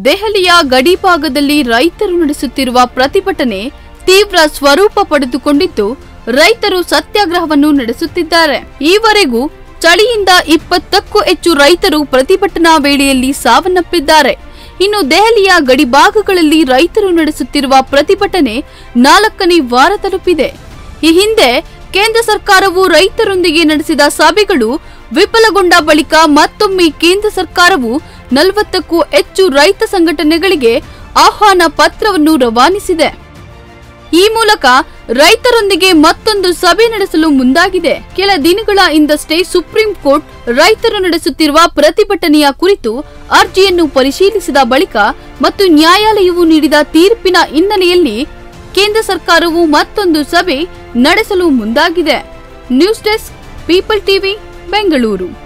ದೆಹಲಿಯ ಗಡಿಭಾಗದಲ್ಲಿ ರೈತರು ನಡೆಸುತ್ತಿರುವ ಪ್ರತಿಭಟನೆ ತೀವ್ರ ಸ್ವರೂಪ ಪಡೆದುಕೊಂಡಿದ್ದು ರೈತರು ಸತ್ಯಾಗ್ರಹವನ್ನು ನಡೆಸುತ್ತಿದ್ದಾರೆ ಈವರೆಗೂ ಚಳಿಯಿಂದ ಇಪ್ಪತ್ತಕ್ಕೂ ಹೆಚ್ಚು ರೈತರು ಪ್ರತಿಭಟನಾ ವೇಳೆಯಲ್ಲಿ ಸಾವನ್ನಪ್ಪಿದ್ದಾರೆ ಇನ್ನು ದೆಹಲಿಯ ಗಡಿಭಾಗಗಳಲ್ಲಿ ರೈತರು ನಡೆಸುತ್ತಿರುವ ಪ್ರತಿಭಟನೆ ನಾಲ್ಕನೇ ವಾರ ತಲುಪಿದೆ ಈ ಹಿಂದೆ ಕೇಂದ್ರ ಸರ್ಕಾರವು ರೈತರೊಂದಿಗೆ ನಡೆಸಿದ ಸಭೆಗಳು ವಿಫಲಗೊಂಡ ಬಳಿಕ ಮತ್ತೊಮ್ಮೆ ಕೇಂದ್ರ ಸರ್ಕಾರವು ನಲವತ್ತಕ್ಕೂ ಹೆಚ್ಚು ರೈತ ಸಂಘಟನೆಗಳಿಗೆ ಆಹ್ವಾನ ಪತ್ರವನ್ನು ರವಾನಿಸಿದೆ ಈ ಮೂಲಕ ರೈತರೊಂದಿಗೆ ಮತ್ತೊಂದು ಸಭೆ ನಡೆಸಲು ಮುಂದಾಗಿದೆ ಕೆಲ ದಿನಗಳ ಹಿಂದಷ್ಟೇ ಸುಪ್ರೀಂ ಕೋರ್ಟ್ ರೈತರು ನಡೆಸುತ್ತಿರುವ ಪ್ರತಿಭಟನೆಯ ಕುರಿತು ಅರ್ಜಿಯನ್ನು ಪರಿಶೀಲಿಸಿದ ಬಳಿಕ ಮತ್ತು ನ್ಯಾಯಾಲಯವು ನೀಡಿದ ತೀರ್ಪಿನ ಹಿನ್ನೆಲೆಯಲ್ಲಿ ಕೇಂದ್ರ ಸರ್ಕಾರವು ಮತ್ತೊಂದು ಸಭೆ ನಡೆಸಲು ಮುಂದಾಗಿದೆ news desk people TV Bengaluru